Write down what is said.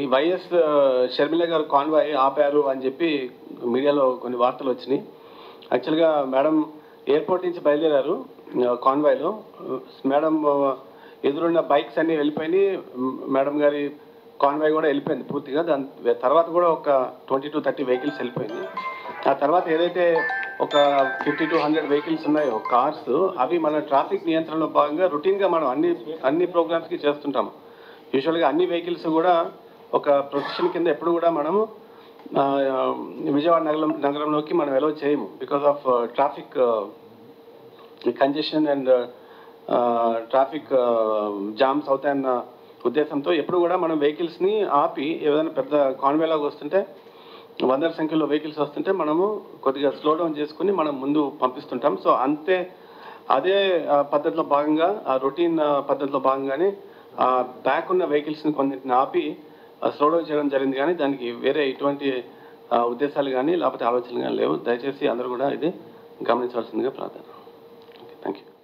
YS Sharmila గారు convoy ఆపారు అని చెప్పి మీడియాలో కొన్ని వార్తలు వచ్చినాయి యాక్చువల్గా మేడం ఎయిర్పోర్ట్ నుంచి బయలుదేరారు కాన్వాయ్లో మేడం ఎదురున్న బైక్స్ అన్నీ వెళ్ళిపోయినాయి మేడం గారి కాన్వాయ్ కూడా వెళ్ళిపోయింది పూర్తిగా దాని తర్వాత కూడా ఒక ట్వంటీ టు థర్టీ వెహికల్స్ వెళ్ళిపోయింది ఆ తర్వాత ఏదైతే ఒక ఫిఫ్టీ టు హండ్రెడ్ వెహికల్స్ ఉన్నాయో కార్స్ అవి మన ట్రాఫిక్ నియంత్రణలో భాగంగా రొటీన్గా మనం అన్ని అన్ని ప్రోగ్రామ్స్కి చేస్తుంటాము యూజువల్గా అన్ని వెహికల్స్ కూడా ఒక ప్రొఫెషన్ కింద ఎప్పుడు కూడా మనము ఆ, విజయవాడ నగరం నగరంలోకి మనం ఎలో చేయము because of traffic congestion and traffic jams అవుతాయన్న ఉద్దేశంతో ఎప్పుడు కూడా మనం వెహికల్స్ని ఆపి ఏదైనా పెద్ద కాన్వేలాగా వస్తుంటే వందల సంఖ్యలో వెహికల్స్ వస్తుంటే మనము కొద్దిగా స్లో డౌన్ చేసుకుని మనం ముందు పంపిస్తుంటాం సో అంతే అదే ఆ, పద్ధతిలో భాగంగా ఆ రొటీన్ పద్ధతిలో భాగంగానే ఆ బ్యాక్ ఉన్న వెహికల్స్ని కొన్నింటిని ఆపి స్లో డౌన్ చేయడం జరిగింది కానీ దానికి వేరే ఎటువంటి ఆ, ఉద్దేశాలు కానీ లేకపోతే ఆలోచనలు కానీ లేవు దయచేసి అందరూ కూడా ఇది గమనించవలసిందిగా ప్రార్థన థ్యాంక్ యూ